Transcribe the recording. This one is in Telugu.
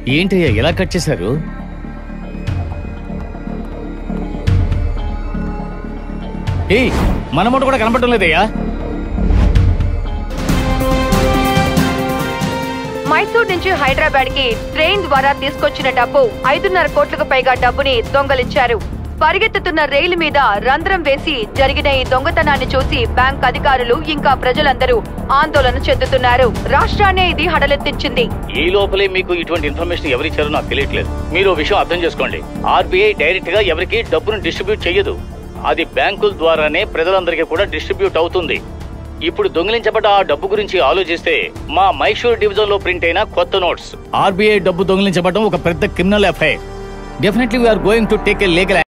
ఏంటయ్యా ఎలా కట్ చేశారు ఏయ్ మన మూట కూడా కనపడటం లేదయ్యా మైసూర్ నుంచి హైదరాబాద్ కి ట్రైన్ ద్వారా తీసుకొచ్చిన డబ్బు ఐదున్నర కోట్లకు పైగా డబ్బుని దొంగలించారు పరిగెత్తుతున్న రైలు మీద రంధ్రం వేసి జరిగిన ఈ దొంగతనాన్ని చూసి బ్యాంక్ అధికారులు ఇంకా ప్రజలందరూ ఆందోళన చెందుతున్నారు రాష్ట్రాన్నే ఇది హడలెత్తించింది ఈ లోపలే మీకు ఇటువంటి ఇన్ఫర్మేషన్ ఎవరిచ్చారో నాకు తెలియట్లేదు మీరు ఓ విషయం అర్థం చేసుకోండి ఆర్బీఐ డైరెక్ట్ గా ఎవరికి డబ్బును డిస్ట్రిబ్యూట్ చేయదు అది బ్యాంకుల ద్వారానే ప్రజలందరికీ కూడా డిస్ట్రిబ్యూట్ అవుతుంది ఇప్పుడు దొంగిలించబడ్డ ఆ డబ్బు గురించి ఆలోచిస్తే మా మైసూర్ డివిజన్ లో ప్రింట్ అయిన కొత్త నోట్స్ ఆర్బీఐ డబ్బు దొంగిలించబడడం ఒక పెద్ద criminal FIR definitely we're going to take a legal